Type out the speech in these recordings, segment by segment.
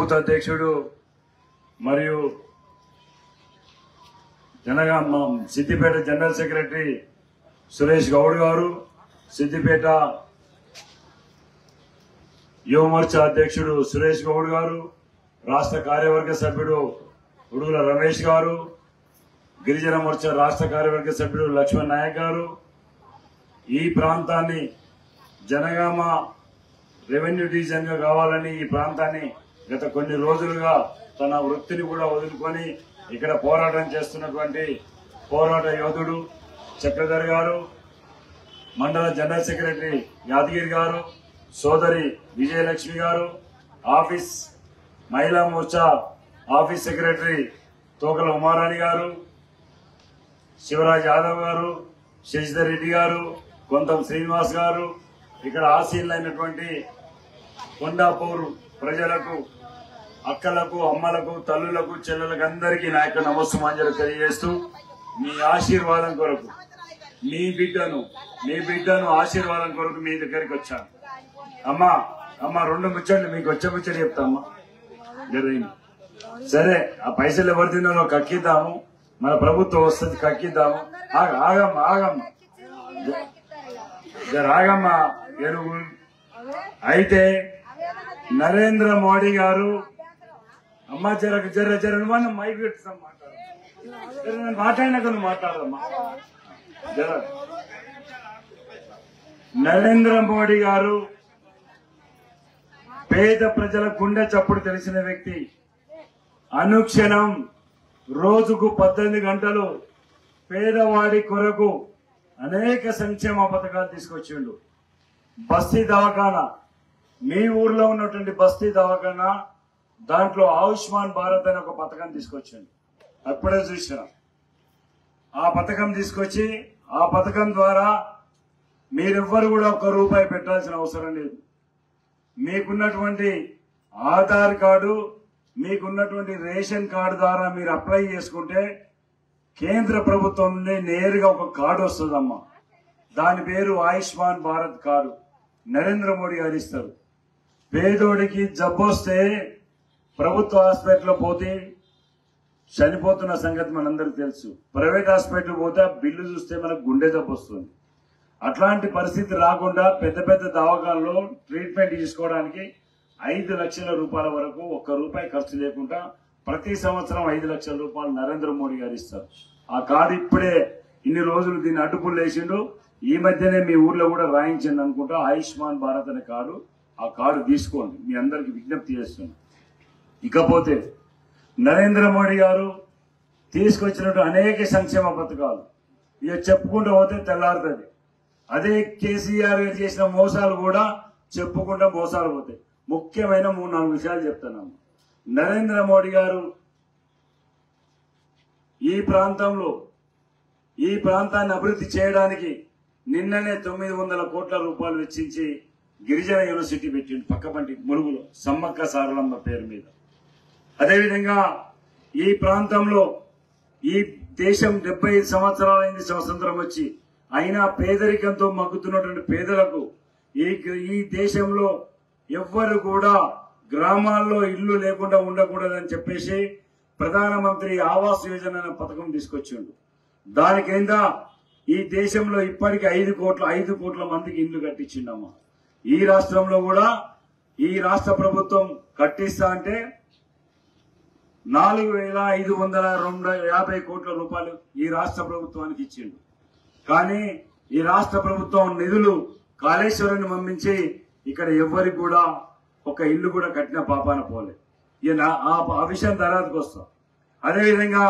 Booth అధ్యక్షుడు మరియు Janagama Siddipet general secretary Suresh Goud గారు సిద్దిపేట యువ మోర్చా అధ్యక్షుడు సురేష్ గౌడ్ గారు రాష్ట్ర కార్యవర్గ సభ్యుడు ఉడుగుల రమేష్ గారు గిరిజన మోర్చా రాష్ట్ర కార్యవర్గ సభ్యుడు లక్ష్మణ్ నాయక్ గారు ఈ ప్రాంతాన్ని జనగామ రెవెన్యూ డివిజన్ గా కావాలని ఈ ప్రాంతాన్ని గత కొన్ని రోజులుగా తన వృత్తిని కూడా వదులుకొని ఇక్కడ పోరాటం చేస్తున్నటువంటి పోరాట యోధుడు చక్రధర్ గారు మండల జనరల్ సెక్రటరీ యాదగిరి గారు సోదరి విజయలక్ష్మి గారు office Mahila Morcha office secretary Tokala Umarani గారు శివరాజ్ యాదవ్ గారు శశిధర్ రెడ్డి గారు కొంతం శ్రీనివాస్ గారు ఇక్కడ ఆశీలైనటువంటి కొండాపూర్ ప్రజలకు అక్కలకు అమ్మలకు తల్లులకు చెల్లెలకు అందరికీ నా యొక్క నమస్సుమాంజలు తెలియజేస్తూ మీ ఆశీర్వాదం కొరకు మీ బిడ్డను మీ బిడ్డను ఆశీర్వాదం కొరకు మీ దగ్గరికి వచ్చాను అమ్మా అమ్మా రెండు ముచ్చట్లు మీకు వచ్చే ముచ్చట్లు చెప్తా అమ్మా జరిగింది సరే ఆ పైసలు ఎవరు తిన్నారో కక్కిద్దాము మన ప్రభుత్వం వస్తుంది కక్కిద్దాము ఆగ ఆగమ్మా ఆగమ్మా జర ఆగమ్మా ఎరువు అయితే నరేంద్ర మోడీ గారు అమ్మా జర జర జర మనం మైక్ పెట్టుతాం మాట్లాడు జర నేను మాట్లాడినాక నువ్వు మాట్లాడమ్మా జర నరేంద్ర మోడీ గారు పేద ప్రజల గుండె చప్పుడు తెలిసిన వ్యక్తి అనుక్షణం రోజుకు పద్దెనిమిది గంటలు పేదవాడి కొరకు అనేక సంక్షేమ పథకాలు తీసుకొచ్చిండు బస్తీ దవాఖానా మీ ఊర్లో ఉన్నటువంటి బస్తీ దవాఖానా దాంట్లో ఆయుష్మాన్ భారత్ అనే ఒక పథకం తీసుకొచ్చిండు అప్పుడే చూసిన ఆ పథకం తీసుకొచ్చి ఆ పథకం ద్వారా మీరెవ్వరు కూడా ఒక్క రూపాయి పెట్టాల్సిన అవసరం లేదు మీకున్నటువంటి ఆధార్ కార్డు మీకున్నటువంటి రేషన్ కార్డు ద్వారా మీరు అప్లై చేసుకుంటే కేంద్ర ప్రభుత్వం నుండి నేరుగా ఒక కార్డు వస్తుందమ్మా దాని పేరు ఆయుష్మాన్ భారత్ కార్డు నరేంద్ర మోడీ గారు ఇస్తారు పేదోడికి జబ్బు వస్తే ప్రభుత్వ హాస్పిటల్లో పోతే చనిపోతున్న సంగతి మనందరికి తెలుసు ప్రైవేట్ హాస్పిటల్ పోతే ఆ బిల్లు చూస్తే మనకు గుండె జబ్బు వస్తుంది అట్లాంటి పరిస్థితి రాకుండా పెద్ద పెద్ద దవాఖానలో ట్రీట్మెంట్ తీసుకోవడానికి ఐదు లక్షల రూపాయల వరకు ఒక్క రూపాయి ఖర్చు లేకుండా ప్రతి సంవత్సరం ఐదు లక్షల రూపాయలు నరేంద్ర మోడీ గారు ఇస్తారు ఆ కార్డు ఇప్పుడే ఇన్ని రోజులు దీన్ని అడ్డుపులు వేసిండు ఈ మధ్యనే మీ ఊర్లో కూడా రాయించింది అనుకుంటా ఆయుష్మాన్ భారత్ అనే కార్డు ఆ కార్డు తీసుకోండి మీ అందరికి విజ్ఞప్తి చేస్తున్నాను ఇకపోతే నరేంద్ర మోడీ గారు తీసుకొచ్చినట్టు అనేక సంక్షేమ పథకాలు ఇక చెప్పుకుంటూ పోతే తెల్లారుతుంది అదే కేసీఆర్ గారు చేసిన మోసాలు కూడా చెప్పుకుంటూ మోసాలు పోతాయి ముఖ్యమైన మూడు నాలుగు విషయాలు చెప్తున్నాము నరేంద్ర మోడీ గారు ఈ ప్రాంతంలో ఈ ప్రాంతాన్ని అభివృద్ధి చేయడానికి నిన్ననే తొమ్మిది వందల కోట్ల రూపాయలు వెచ్చించి గిరిజన యూనివర్సిటీ పెట్టిండు పక్కపంటి ములుగులో సమ్మక్క సారలమ్మ పేరు మీద అదేవిధంగా ఈ ప్రాంతంలో ఈ దేశం డెబ్బై ఐదు సంవత్సరాలైంది స్వతంత్రం వచ్చి అయినా పేదరికంతో మగ్గుతున్నటువంటి పేదలకు ఈ ఈ దేశంలో ఎవ్వరు కూడా గ్రామాల్లో ఇల్లు లేకుండా ఉండకూడదని చెప్పేసి ప్రధానమంత్రి ఆవాస్ యోజన అనే పథకం తీసుకొచ్చిండు దాని కింద ఈ దేశంలో ఇప్పటికి ఐదు కోట్ల ఐదు కోట్ల మందికి ఇండ్లు కట్టించిండమ్మా ఈ రాష్ట్రంలో కూడా ఈ రాష్ట్ర ప్రభుత్వం కట్టిస్తా అంటే నాలుగు వేల ఐదు వందల రెండు యాభై కోట్ల రూపాయలు ఈ రాష్ట్ర ప్రభుత్వానికి ఇచ్చిండు కానీ ఈ రాష్ట్ర ప్రభుత్వం నిధులు కాళేశ్వరాన్ని పంపించి ఇక్కడ ఎవ్వరికి కూడా ఒక ఇల్లు కూడా కట్టిన పాపాన పోలే ఇక నా- ఆ ఆ విషయం తర్వాతకి వస్తాం అదేవిధంగా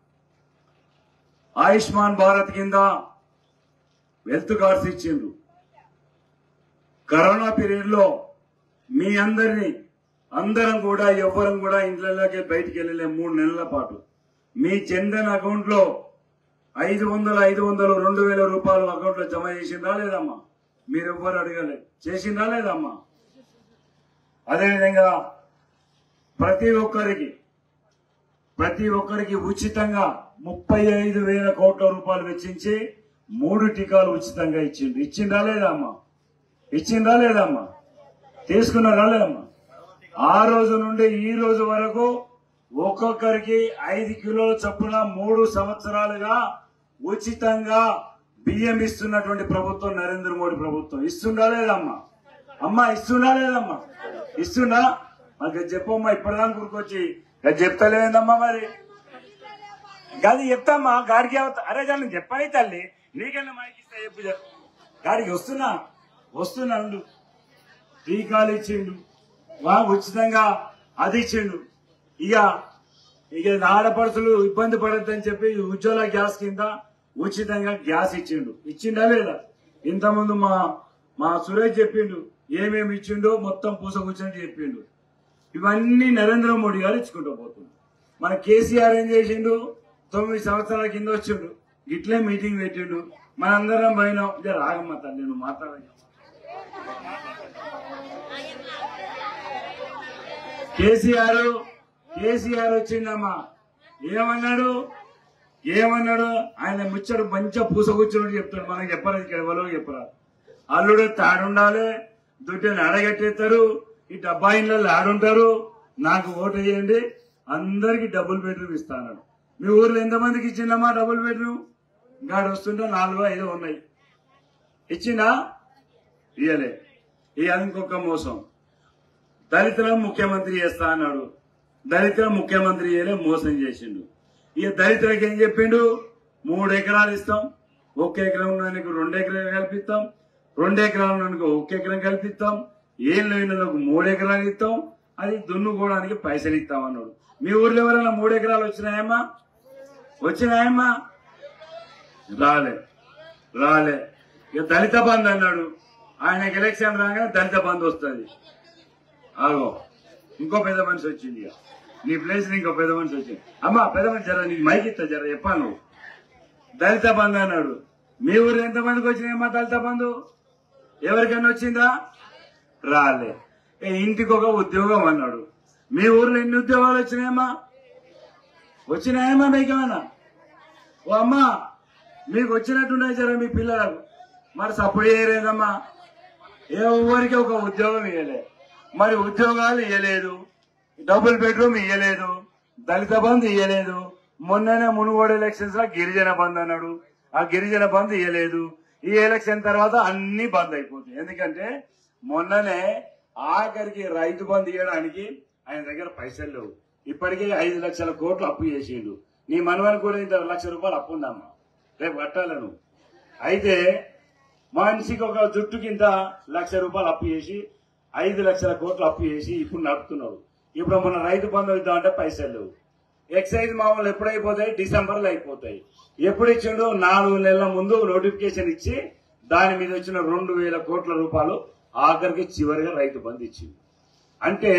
ఆయుష్మాన్ భారత్ కింద హెల్త్ కార్డ్స్ ఇచ్చిండ్రు కరోనా పీరియడ్ లో మీ అందరినీ అందరం కూడా ఎవ్వరం కూడా ఇంట్లోకి బయటికి వెళ్ళలే మూడు నెలల పాటు మీ చందన్ అకౌంట్ లో ఐదు వందలు ఐదు వందలు రెండు వేల రూపాయలు అకౌంట్ లో జమ చేసిందా లేదమ్మా మీరెవ్వరు అడగలేదు చేసిందా లేదమ్మా అదేవిధంగా ప్రతి ఒక్కరికి ప్రతి ఒక్కరికి ఉచితంగా ముప్పై ఐదు వేల కోట్ల రూపాయలు వెచ్చించి మూడు టీకాలు ఉచితంగా ఇచ్చిండు ఇచ్చిందా లేదా అమ్మా ఇచ్చిందా లేదా అమ్మా తీసుకున్నారా లేదమ్మా ఆ రోజు నుండి ఈ రోజు వరకు ఒక్కొక్కరికి ఐదు కిలోల చొప్పున మూడు సంవత్సరాలుగా ఉచితంగా బియ్యం ఇస్తున్నటువంటి ప్రభుత్వం నరేంద్ర మోడీ ప్రభుత్వం ఇస్తుందా లేదమ్మా అమ్మా ఇస్తుందా లేదమ్మా ఇస్తుందా మాకు చెప్పమ్మా ఇప్పటిదాకా గురికొచ్చి అది చెప్తలేదమ్మా మరి గది చెప్తామ్మా గారికి అవత- అరే దాన్ని చెప్పని తల్లి నీకన్నా మైకి ఇస్తా చెప్పు చెప్పు. గారికి వస్తున్నా వస్తున్నా ఉండు టీకాలు ఇచ్చిండు వా ఉచితంగా అది ఇచ్చిండు ఇక ఇక ఆడపడుచులు ఇబ్బంది పడద్దని చెప్పి ఉజ్వల గ్యాస్ కింద ఉచితంగా గ్యాస్ ఇచ్చిండు ఇచ్చిండా లేదా ఇంతకుముందు మా మా సురేష్ చెప్పిండు ఏమేమి ఇచ్చిండో మొత్తం పూసకూర్చొని చెప్పిండు ఇవన్నీ నరేంద్ర మోడీ గారు ఇచ్చుకుంటూ పోతుంది మన కేసీఆర్ ఏం చేసిండు తొమ్మిది సంవత్సరాల కింద వచ్చిండు ఇట్లే మీటింగ్ పెట్టిండు మనందరం పోయినాం జర ఆగమ్మ తల్లి నువ్వు మాట్లాడ కేసీఆర్ కేసీఆర్ వచ్చిందమ్మా ఏమన్నాడు ఏమన్నాడు ఆయన ముచ్చడు మంచిగా పూసగుచ్చినట్టు చెప్తాడు మనకి చెప్పలేదు ఇక్కడ ఎవరో చెప్పరా అల్లుడు తాడుండాలి దుడ్డని అడగట్టేస్తారు ఈ డబ్బా ఇళ్ళల్లో ఆడుంటారు నాకు ఓటు వేయండి అందరికి డబుల్ బెడ్రూమ్ ఇస్తాను మీ ఊర్లో ఎంతమందికి ఇచ్చిందమ్మా డబుల్ బెడ్రూమ్ గాడు వస్తుంటే నాలుగు ఐదు ఉన్నాయి ఇచ్చిందా ఇయ్యలే ఇక ఇంకొక మోసం దళితులను ముఖ్యమంత్రి చేస్తా అన్నాడు దళితులను ముఖ్యమంత్రి చేయలే మోసం చేసిండు ఇక దళితులకు ఏం చెప్పిండు మూడు ఎకరాలు ఇస్తాం ఒక్క ఎకరం ఉన్నదానికి రెండు ఎకరాలు కల్పిస్తాం రెండు ఎకరాలు ఉన్నదానికి ఒక్క ఎకరం కల్పిస్తాం ఏం లేని వాళ్ళకు మూడు ఎకరాలు ఇస్తాం అది దున్నుకోవడానికి పైసలు ఇస్తాం అన్నాడు మీ ఊర్లో ఎవరైనా మూడు ఎకరాలు వచ్చినాయమ్మా వచ్చినాయమ్మా రాలే రాలే ఇక దళిత బంధు అన్నాడు ఆయనకి ఎలక్షన్ రాగానే దళిత బంధు వస్తుంది ఆగో ఇంకో పెద్ద మనిషి వచ్చింది ఇక నీ ప్లేస్ ఇంకో పెద్ద మనిషి వచ్చింది అమ్మా పెద్ద మనిషి జర నీకు మైక్ ఇస్తా జర చెప్పాను నువ్వు దళిత బంధు అన్నాడు మీ ఊరు ఎంత మందికి వచ్చినాయమ్మా దళిత బంధు ఎవరికైనా వచ్చిందా రాలే ఏ ఇంటికి ఒక ఉద్యోగం అన్నాడు మీ ఊర్లో ఎన్ని ఉద్యోగాలు వచ్చినాయమ్మా వచ్చినాయమ్మా మీకేమన్నా ఓ అమ్మా మీకు వచ్చినట్టున్నాయి జర మీ పిల్లలకు మరి సపోర్ట్ చేయలేదమ్మా ఎవరికి ఒక ఉద్యోగం ఇవ్వలే మరి ఉద్యోగాలు ఇవ్వలేదు డబుల్ బెడ్రూమ్ ఇవ్వలేదు దళిత బంధు ఇవ్వలేదు మొన్ననే మునుగోడు ఎలక్షన్స్ లో గిరిజన బంద్ అన్నాడు ఆ గిరిజన బంద్ ఇవ్వలేదు ఈ ఎలక్షన్ తర్వాత అన్ని బంద్ అయిపోతాయి ఎందుకంటే మొన్ననే ఆఖరికి రైతు బంద్ ఇవ్వడానికి ఆయన దగ్గర పైసలు లేవు ఇప్పటికే ఐదు లక్షల కోట్లు అప్పు చేసిండు నీ మనవని కూడా ఇంత లక్ష రూపాయలు అప్పు ఉందమ్మా రేపు కట్టాలను అయితే మనిషికి ఒక జుట్టుకి ఇంత లక్ష రూపాయలు అప్పు చేసి ఐదు లక్షల కోట్లు అప్పు చేసి ఇప్పుడు నడుపుతున్నాడు ఇప్పుడు మన రైతు బంధు ఇద్దామంటే పైసలు లేవు ఎక్సైజ్ మామూలు ఎప్పుడైపోతాయి డిసెంబర్లో అయిపోతాయి ఎప్పుడు ఇచ్చిండు నాలుగు నెలల ముందు నోటిఫికేషన్ ఇచ్చి దాని మీద వచ్చిన రెండు వేల కోట్ల రూపాయలు ఆఖరికి చివరిగా రైతు బంధు ఇచ్చింది అంటే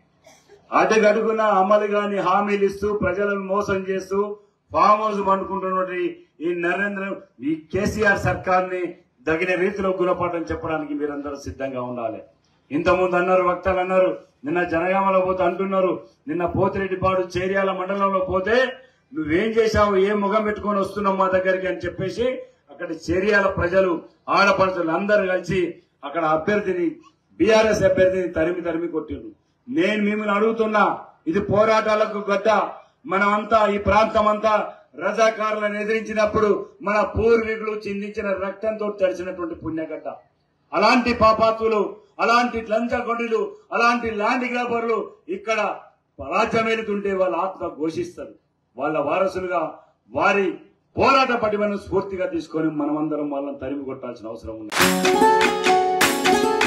అడుగడుగున అమలు గాని హామీలు ఇస్తూ ప్రజలను మోసం చేస్తూ ఫామ్ హౌస్ పండుకుంటున్నటువంటి ఈ నరేంద్ర ఈ కేసీఆర్ సర్కార్ ని తగిన రీతిలో గుణపాఠం చెప్పడానికి మీరందరూ సిద్ధంగా ఉండాలి ఇంతకుముందు అన్నారు వక్తలు అన్నారు నిన్న జనగామలో పోతే అంటున్నారు నిన్న పోతిరెడ్డిపాడు చేర్యాల మండలంలో పోతే నువ్వేం చేశావు ఏ ముఖం పెట్టుకొని వస్తున్నావు మా దగ్గరికి అని చెప్పేసి అక్కడ చేర్యాల ప్రజలు ఆడపడుచులు అందరూ కలిసి అక్కడ అభ్యర్థిని బీఆర్ఎస్ అభ్యర్థిని తరిమి తరిమి కొట్టిండ్రు నేను మిమ్మల్ని అడుగుతున్నా ఇది పోరాటాలకు గడ్డ మనమంతా ఈ ప్రాంతం అంతా రజాకారులను ఎదిరించినప్పుడు మన పూర్వీకులు చిందించిన రక్తంతో తడిచినటువంటి పుణ్యగడ్డ అలాంటి పాపాతులు అలాంటి లంచగొండులు అలాంటి ల్యాండ్ గ్రాబర్లు ఇక్కడ రాజ్యమేలుతుంటే వాళ్ళ ఆత్మ ఘోషిస్తారు వాళ్ళ వారసులుగా వారి పోరాట పటిమను స్ఫూర్తిగా తీసుకొని మనమందరం వాళ్ళని తరిమి కొట్టాల్సిన అవసరం ఉంది